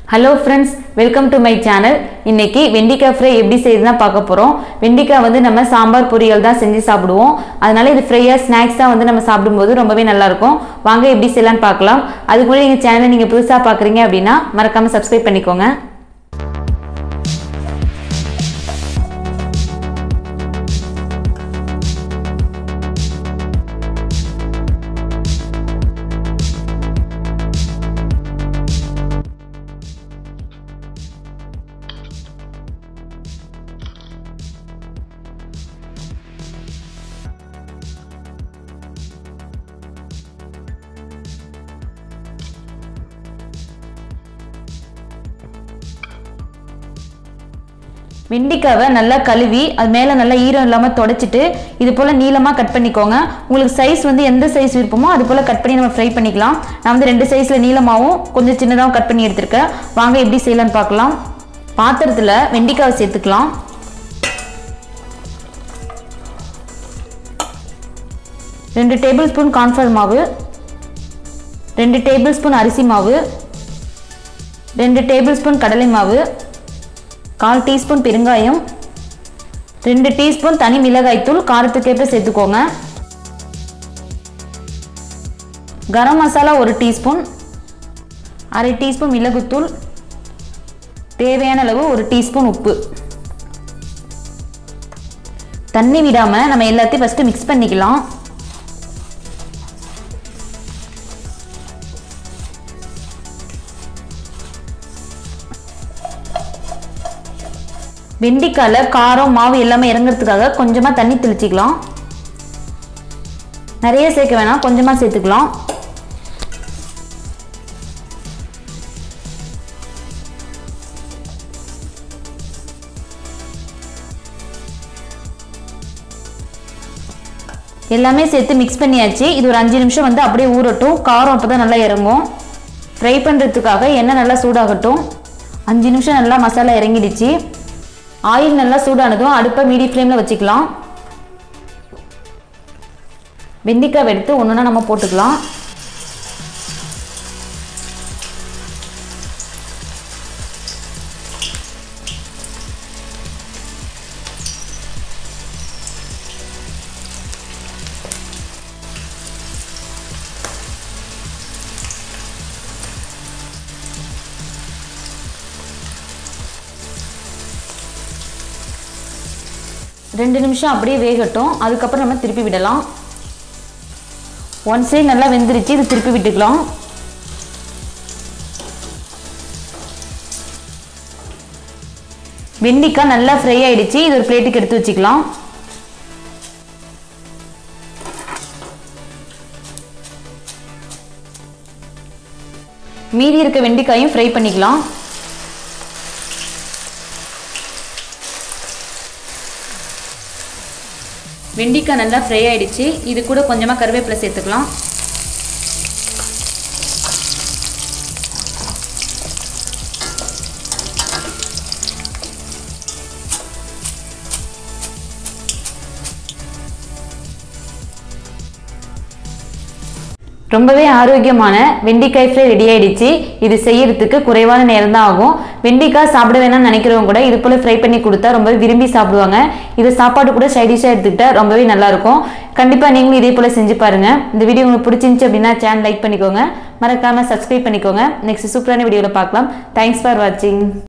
hello friends welcome to my channel இன்னைக்கு வெண்டிக்காய் fry எப்படி செய்யுதுன்னா பார்க்க போகிறோம் வெண்டிக்காய் வந்து நம்ம சாம்பார் பொரியல் தான் செஞ்சு சாப்பிடுவோம் அதனால இது ஃப்ரையாக ஸ்நாக்ஸ் தான் வந்து நம்ம சாப்பிடும்போது ரொம்பவே நல்லா இருக்கும் வாங்க எப்படி செய்யலாம்னு பார்க்கலாம் அதுக்கு முன்னாடி எங்கள் சேனலை நீங்கள் புதுசாக பார்க்குறீங்க அப்படின்னா மறக்காமல் சப்ஸ்கிரைப் பண்ணிக்கோங்க வெண்டிக்காவை நல்லா கழுவி அது மேலே நல்லா ஈரம் இல்லாமல் தொடச்சிட்டு இது போல் நீளமாக கட் பண்ணிக்கோங்க உங்களுக்கு சைஸ் வந்து எந்த சைஸ் விருப்பமோ அது போல் கட் பண்ணி நம்ம ஃப்ரை பண்ணிக்கலாம் நான் வந்து ரெண்டு சைஸில் நீளமாகவும் கொஞ்சம் சின்னதாகவும் கட் பண்ணி எடுத்திருக்கேன் வாங்க எப்படி செய்யலாம்னு பார்க்கலாம் பாத்திரத்தில் வெண்டிக்காவை சேர்த்துக்கலாம் ரெண்டு டேபிள் ஸ்பூன் கார்ன்ஃப்ளவர் மாவு ரெண்டு டேபிள் ஸ்பூன் அரிசி மாவு ரெண்டு டேபிள் ஸ்பூன் கடலை மாவு கால் டீஸ்பூன் பெருங்காயம் ரெண்டு டீஸ்பூன் தனி மிளகாய்த்தூள் காரத்துக்கேற்ப சேர்த்துக்கோங்க கரம் மசாலா ஒரு டீஸ்பூன் அரை டீஸ்பூன் மிளகுத்தூள் தேவையான அளவு ஒரு டீஸ்பூன் உப்பு தண்ணி விடாமல் நம்ம எல்லாத்தையும் ஃபஸ்ட்டு மிக்ஸ் பண்ணிக்கலாம் வெண்டிக்காயில் காரம் மாவு எல்லாமே இறங்குறதுக்காக கொஞ்சமாக தண்ணி தெளிச்சிக்கலாம் நிறைய சேர்க்க வேணாம் கொஞ்சமாக சேர்த்துக்கலாம் எல்லாமே சேர்த்து மிக்ஸ் பண்ணியாச்சு இது ஒரு அஞ்சு நிமிஷம் வந்து அப்படியே ஊறட்டும் காரம் அப்போ தான் நல்லா இறங்கும் ஃப்ரை பண்ணுறதுக்காக எண்ணெய் நல்லா சூடாகட்டும் அஞ்சு நிமிஷம் நல்லா மசாலா இறங்கிடுச்சு ஆயில் நல்லா சூடானதும் அடுப்பை மீடியம் ஃப்ளேமில் வச்சுக்கலாம் வெண்டிக்காய் எடுத்து ஒன்றுனா நம்ம போட்டுக்கலாம் ரெண்டு நிமிஷம் அப்படியே வேகட்டும் அதுக்கப்புறம் நம்ம திருப்பி விடலாம் ஒன் சைடு நல்லா வெந்துருச்சு இது திருப்பி விட்டுக்கலாம் வெண்டிக்காய் நல்லா ஃப்ரை ஆயிடுச்சு இது ஒரு பிளேட்டுக்கு எடுத்து வச்சுக்கலாம் மீதி இருக்க வெண்டிக்காயும் ஃப்ரை பண்ணிக்கலாம் வெண்டிக்காய் நல்லா ஃப்ரை ஆயிடுச்சு இது கூட கொஞ்சமாக கருவேப்பிலை சேர்த்துக்கலாம் ரொம்பவே ஆரோக்கியமான வெண்டிக்காய் ஃப்ரை ரெடி ஆயிடுச்சு இது செய்யறதுக்கு குறைவான நேரம் தான் ஆகும் வெண்டிக்காய் சாப்பிட வேணாம்னு நினைக்கிறவங்க கூட இது போல ஃப்ரை பண்ணி கொடுத்தா ரொம்பவே விரும்பி சாப்பிடுவாங்க இது சாப்பாடு கூட சைடிஷாக எடுத்துக்கிட்டா ரொம்பவே நல்லா இருக்கும் கண்டிப்பாக நீங்களும் இதே போல செஞ்சு பாருங்க இந்த வீடியோ உங்களுக்கு பிடிச்சிருந்துச்சு அப்படின்னா சேனல் லைக் பண்ணிக்கோங்க மறக்காம சப்ஸ்கிரைப் பண்ணிக்கோங்க நெக்ஸ்ட் சூப்பரான வீடியோவில் பார்க்கலாம் தேங்க்ஸ் ஃபார் வாட்சிங்